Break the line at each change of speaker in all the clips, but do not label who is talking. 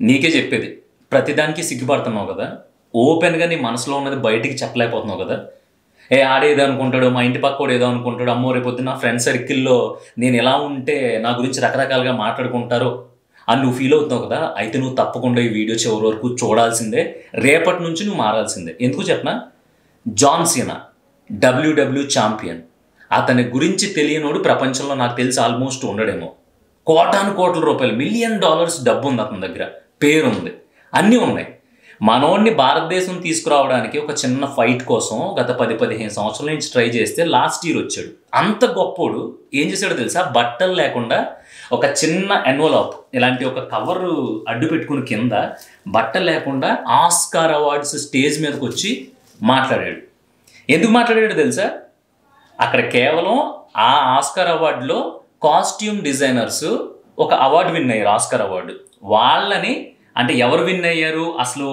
నీకే చెప్పేది ప్రతిదానికి సిగ్గుపడుతున్నావు కదా ఓపెన్గా నీ మనసులో ఉన్నది బయటికి చెప్పలేకపోతున్నావు కదా ఏ ఆడేదో అనుకుంటాడు మా ఇంటి పక్కోడు ఏదో అనుకుంటాడు అమ్మో రేపొద్దు నా ఫ్రెండ్ సర్కిల్లో నేను ఎలా ఉంటే నా గురించి రకరకాలుగా మాట్లాడుకుంటారు అని నువ్వు ఫీల్ అవుతున్నావు కదా అయితే నువ్వు తప్పకుండా ఈ వీడియో చివరి వరకు చూడాల్సిందే రేపటి నుంచి నువ్వు మారాల్సిందే ఎందుకు చెప్పనా జాన్ సీనా డబ్ల్యూడబ్ల్యూ ఛాంపియన్ అతని గురించి తెలియనోడు ప్రపంచంలో నాకు తెలిసి ఆల్మోస్ట్ ఉండడేమో కోటాను కోట్ల రూపాయలు మిలియన్ డాలర్స్ డబ్బు ఉంది అతని దగ్గర పేరు ఉంది అన్నీ ఉన్నాయి మనోడిని భారతదేశం తీసుకురావడానికి ఒక చిన్న ఫైట్ కోసం గత పది పదిహేను సంవత్సరాల నుంచి ట్రై చేస్తే లాస్ట్ ఇయర్ వచ్చాడు అంత గొప్పోడు ఏం చేశాడో తెలుసా బట్టలు లేకుండా ఒక చిన్న ఎన్వలప్ ఇలాంటి ఒక కవర్ అడ్డు పెట్టుకుని కింద బట్టలు లేకుండా ఆస్కార్ అవార్డ్స్ స్టేజ్ మీదకి వచ్చి మాట్లాడాడు ఎందుకు మాట్లాడాడు తెలుసా అక్కడ కేవలం ఆ ఆస్కార్ అవార్డులో కాస్ట్యూమ్ డిజైనర్స్ ఒక అవార్డు విన్ అయ్యారు ఆస్కార్ అవార్డు వాళ్ళని అంటే ఎవరు విన్ అయ్యారు అసలు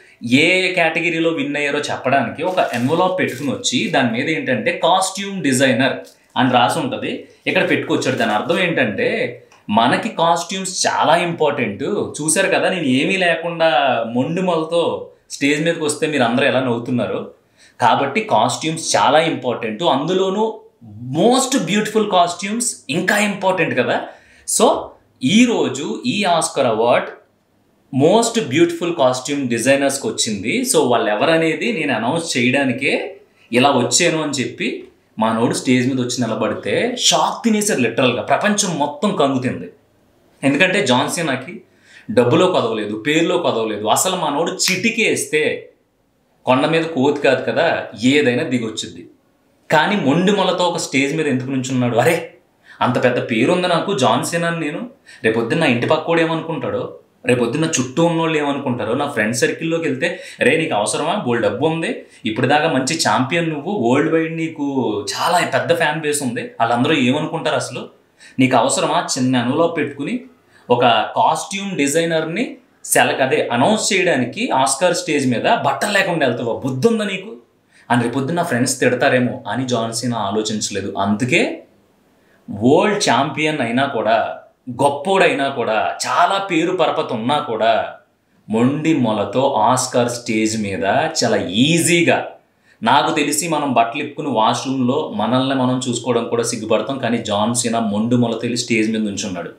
ఏ కేటగిరీలో విన్ అయ్యారో చెప్పడానికి ఒక ఎన్వలాప్ పెట్టుకుని వచ్చి దాని మీద ఏంటంటే కాస్ట్యూమ్ డిజైనర్ అని రాసి ఉంటుంది ఇక్కడ పెట్టుకొచ్చాడు దాని అర్థం ఏంటంటే మనకి కాస్ట్యూమ్స్ చాలా ఇంపార్టెంట్ చూశారు కదా నేను ఏమీ లేకుండా మొండు మొలతో స్టేజ్ మీదకి వస్తే మీరు అందరూ ఎలా నవ్వుతున్నారు కాబట్టి కాస్ట్యూమ్స్ చాలా ఇంపార్టెంట్ అందులోనూ మోస్ట్ బ్యూటిఫుల్ కాస్ట్యూమ్స్ ఇంకా ఇంపార్టెంట్ కదా సో ఈరోజు ఈ Oscar award most beautiful costume డిజైనర్స్కి వచ్చింది సో వాళ్ళు ఎవరనేది నేను అనౌన్స్ చేయడానికే ఇలా వచ్చాను అని చెప్పి మా నోడు స్టేజ్ మీద వచ్చి నిలబడితే షాక్ తినేసారు లిటరల్గా ప్రపంచం మొత్తం కంగుతింది ఎందుకంటే జాన్సీనాకి డబ్బులో కొదవలేదు పేరులో కొదవలేదు అసలు మా నోడు చిటికేస్తే కొండ మీద కోతి కాదు కదా ఏదైనా దిగొచ్చుద్ది కానీ మొండి మొలతో ఒక స్టేజ్ మీద ఎందుకు నుంచున్నాడు అరే అంత పెద్ద పేరుంది నాకు జాన్సీనా అని నేను రేపొద్దున నా ఇంటి పక్కోడు ఏమనుకుంటాడో రేపొద్దున చుట్టూ ఉన్నోళ్ళు ఏమనుకుంటారో నా ఫ్రెండ్ సర్కిల్లోకి వెళ్తే రే నీకు అవసరమా బోల్ డబ్బు ఉంది ఇప్పుడు దాకా మంచి ఛాంపియన్ నువ్వు వరల్డ్ వైడ్ నీకు చాలా పెద్ద ఫ్యాన్ బేస్ ఉంది వాళ్ళందరూ ఏమనుకుంటారు అసలు నీకు అవసరమా చిన్న అనులో పెట్టుకుని ఒక కాస్ట్యూమ్ డిజైనర్ని సెలక్ అదే అనౌన్స్ చేయడానికి ఆస్కార్ స్టేజ్ మీద బట్టలు లేకుండా వెళ్తావా బుద్ధి ఉందా నీకు అని రేపొద్దు నా ఫ్రెండ్స్ తిడతారేమో అని జాన్సీనా ఆలోచించలేదు అందుకే వరల్డ్ ఛాంపియన్ అయినా కూడా గొప్పోడైనా కూడా చాలా పేరు పరపత ఉన్నా కూడా మొండి మొలతో ఆస్కార్ స్టేజ్ మీద చాలా ఈజీగా నాకు తెలిసి మనం బట్టలు ఇప్పుకుని వాష్రూమ్లో మనల్ని మనం చూసుకోవడం కూడా సిగ్గుపడతాం కానీ జాన్ సీనా మొండు మొలతో వెళ్ళి స్టేజ్ మీద ఉంచున్నాడు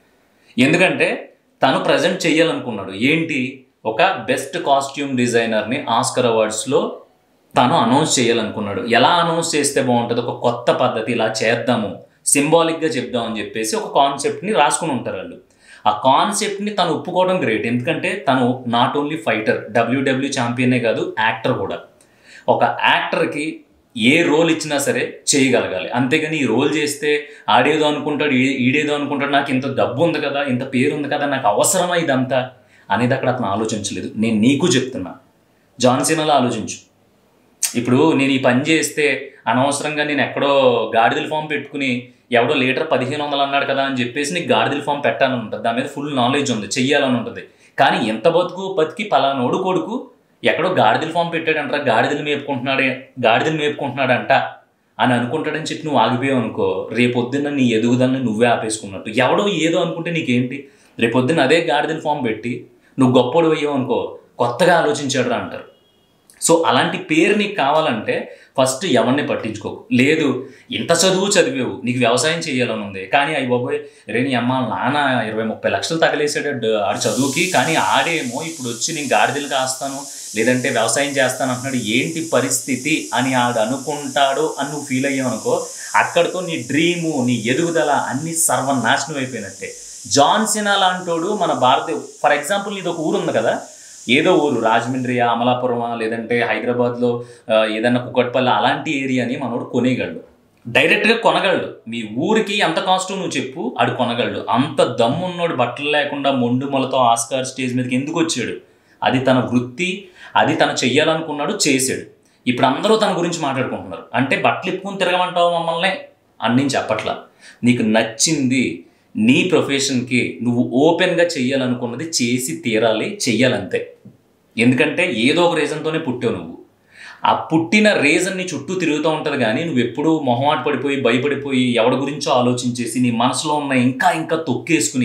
ఎందుకంటే తను ప్రజెంట్ చేయాలనుకున్నాడు ఏంటి ఒక బెస్ట్ కాస్ట్యూమ్ డిజైనర్ని ఆస్కర్ అవార్డ్స్లో తను అనౌన్స్ చేయాలనుకున్నాడు ఎలా అనౌన్స్ చేస్తే బాగుంటుంది ఒక కొత్త పద్ధతి ఇలా చేద్దాము సింబాలిక్గా చెప్దామని చెప్పేసి ఒక కాన్సెప్ట్ని రాసుకుని ఉంటారు వాళ్ళు ఆ కాన్సెప్ట్ని తను ఒప్పుకోవడం గ్రేట్ ఎందుకంటే తను నాట్ ఓన్లీ ఫైటర్ డబ్ల్యూడబ్ల్యూ ఛాంపియనే కాదు యాక్టర్ కూడా ఒక యాక్టర్కి ఏ రోల్ ఇచ్చినా సరే చేయగలగాలి అంతేగాని ఈ రోల్ చేస్తే ఆడేదో అనుకుంటాడు ఈ- ఈడేదో అనుకుంటాడు నాకు ఇంత డబ్బు ఉంది కదా ఇంత పేరు ఉంది కదా నాకు అవసరమా ఇదంతా అనేది అక్కడ అతను ఆలోచించలేదు నేను నీకు చెప్తున్నా జాన్సీనాలో ఆలోచించు ఇప్పుడు నేను ఈ పని చేస్తే అనవసరంగా నేను ఎక్కడో గాడిదల ఫామ్ పెట్టుకుని ఎవడో లీటర్ పదిహేను వందలు అన్నాడు కదా అని చెప్పేసి నీకు గాడిదల ఫామ్ పెట్టాలని ఉంటుంది దాని మీద ఫుల్ నాలెడ్జ్ ఉంది చెయ్యాలని ఉంటుంది కానీ ఎంత బతుకు బతికి పలానోడు కొడుకు ఎక్కడో గాడిదల ఫామ్ పెట్టాడంటారా గాడిదలు మేపుకుంటున్నాడే గాడిదలు మేపుకుంటున్నాడంట అని అనుకుంటాడని చెప్పి నువ్వు ఆగిపోయావు అనుకో రేపొద్దున్న నీ ఎదుగుదలని నువ్వే ఆపేసుకున్నట్టు ఎవడో ఏదో అనుకుంటే నీకేంటి రేపొద్దున్న అదే గాడిదల ఫామ్ పెట్టి నువ్వు గొప్పడు అయ్యావు అనుకో కొత్తగా ఆలోచించాడు అంటారు సో అలాంటి పేరు నీకు కావాలంటే ఫస్ట్ ఎవరిని పట్టించుకోకు లేదు ఇంత చదువు చదివావు నీకు వ్యవసాయం చేయాలని ఉంది కానీ అయ్యి బాబోయ్ రే నీ అమ్మ నాన్న ఇరవై ముప్పై లక్షలు తగలేసాడు డ- ఆడి చదువుకి కానీ ఆడేమో ఇప్పుడు వచ్చి నేను గాడిదలు కాస్తాను లేదంటే వ్యవసాయం చేస్తాను అంటున్నాడు ఏంటి పరిస్థితి అని ఆడు అనుకుంటాడు అని నువ్వు ఫీల్ అయ్యావు అనుకో అక్కడితో నీ డ్రీము నీ ఎదుగుదల అన్ని సర్వనాశనం అయిపోయినట్టే జాన్సినా లాంటోడు మన భారత ఫర్ ఎగ్జాంపుల్ నీది ఒక ఊరు ఉంది కదా ఏదో ఊరు రాజమండ్రియా అమలాపురమా లేదంటే హైదరాబాద్లో ఆ, ఏదన్నా కుక్కట్పల్లి అలాంటి ఏరియాని మనోడు కొనేయగలడు డైరెక్ట్గా కొనగలడు మీ ఊరికి ఎంత కాస్ట్ నువ్వు చెప్పు ఆడు కొనగలడు అంత దమ్ము ఉన్నోడు బట్టలు లేకుండా మొండు మొలతో ఆస్కార్ స్టేజ్ మీదకి ఎందుకు వచ్చాడు అది తన వృత్తి అది తను చెయ్యాలనుకున్నాడు చేశాడు ఇప్పుడు అందరూ తన గురించి మాట్లాడుకుంటున్నారు అంటే బట్టలు ఇప్పుకుని తిరగమంటావు మమ్మల్ని అని నేను చెప్పట్లా నీకు నచ్చింది నీ ప్రొఫెషన్కి నువ్వు ఓపెన్గా చెయ్యాలనుకున్నది చేసి తీరాలి చెయ్యాలంతే ఎందుకంటే ఏదో ఒక రీజన్తోనే పుట్టావు నువ్వు ఆ పుట్టిన రీజన్ నీ చుట్టూ తిరుగుతూ ఉంటుంది కానీ నువ్వు ఎప్పుడూ మొహమాట పడిపోయి భయపడిపోయి ఎవడి గురించో ఆలోచించేసి నీ మనసులో ఉన్న ఇంకా ఇంకా తొక్కేసుకుని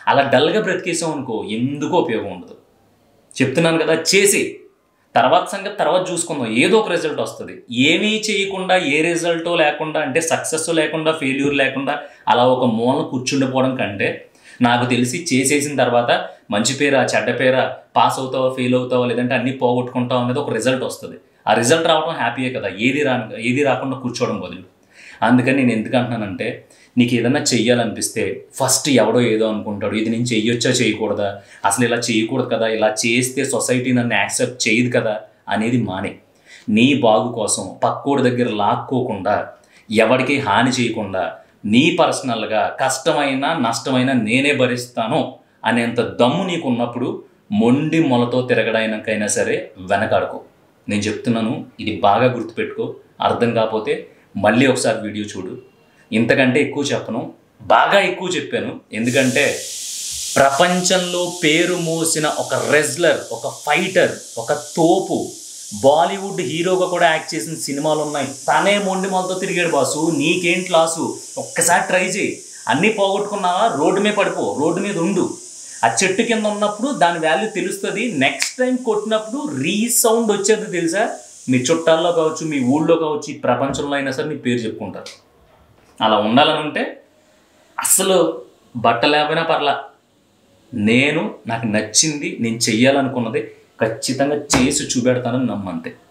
అలా డల్గా బ్రతికేసాం అనుకో ఎందుకో ఉపయోగం ఉండదు చెప్తున్నాను కదా చేసి తర్వాత సంగతి తర్వాత చూసుకుందాం ఏదో ఒక రిజల్ట్ వస్తుంది ఏమీ చేయకుండా ఏ రిజల్టో లేకుండా అంటే సక్సెస్ లేకుండా ఫెయిల్యూర్ లేకుండా అలా ఒక మూలన కూర్చుండిపోవడం కంటే నాకు తెలిసి చేసేసిన తర్వాత మంచి పేరా చెడ్డ పేరా పాస్ అవుతావా ఫెయిల్ అవుతావా లేదంటే అన్నీ పోగొట్టుకుంటావు అనేది ఒక రిజల్ట్ వస్తుంది ఆ రిజల్ట్ రావడం హ్యాపీయే కదా ఏది రా ఏది రాకుండా కూర్చోవడం బదులు అందుకని నేను ఎందుకు అంటున్నానంటే నీకు ఏదన్నా చెయ్యాలనిపిస్తే ఫస్ట్ ఎవడో ఏదో అనుకుంటాడు ఇది నేను చెయ్యొచ్చా చేయకూడదా అసలు ఇలా చేయకూడదు కదా ఇలా చేస్తే సొసైటీ నన్ను యాక్సెప్ట్ చేయదు కదా అనేది మానే నీ బాగు కోసం పక్కోడి దగ్గర లాక్కోకుండా ఎవరికి హాని చేయకుండా నీ పర్సనల్గా కష్టమైన నష్టమైన నేనే భరిస్తాను అనేంత దమ్ము నీకు ఉన్నప్పుడు మొండి మొలతో తిరగడానికైనా సరే వెనకాడుకో నేను చెప్తున్నాను ఇది బాగా గుర్తుపెట్టుకో అర్థం కాకపోతే మళ్ళీ ఒకసారి వీడియో చూడు ఇంతకంటే ఎక్కువ చెప్పను బాగా ఎక్కువ చెప్పాను ఎందుకంటే ప్రపంచంలో పేరు మోసిన ఒక రెజ్లర్ ఒక ఫైటర్ ఒక తోపు బాలీవుడ్ హీరోగా కూడా యాక్ట్ చేసిన సినిమాలు ఉన్నాయి తనే మొండి మొలతో తిరిగాడు బాసు నీకేం క్లాసు ఒక్కసారి ట్రై చేయి అన్నీ పోగొట్టుకున్నావా రోడ్డు మీద పడిపో రోడ్డు మీద ఉండు ఆ చెట్టు కింద ఉన్నప్పుడు దాని వాల్యూ తెలుస్తుంది నెక్స్ట్ టైం కొట్టినప్పుడు రీసౌండ్ వచ్చేది తెలుసా మీ చుట్టాల్లో కావచ్చు మీ ఊళ్ళో కావచ్చు ఈ ప్రపంచంలో అయినా సరే నీ పేరు చెప్పుకుంటారు అలా ఉండాలని ఉంటే అసలు బట్ట లేకపోయినా పర్లా నేను నాకు నచ్చింది నేను చెయ్యాలనుకున్నది ఖచ్చితంగా చేసి చూపెడతానని నమ్మంతే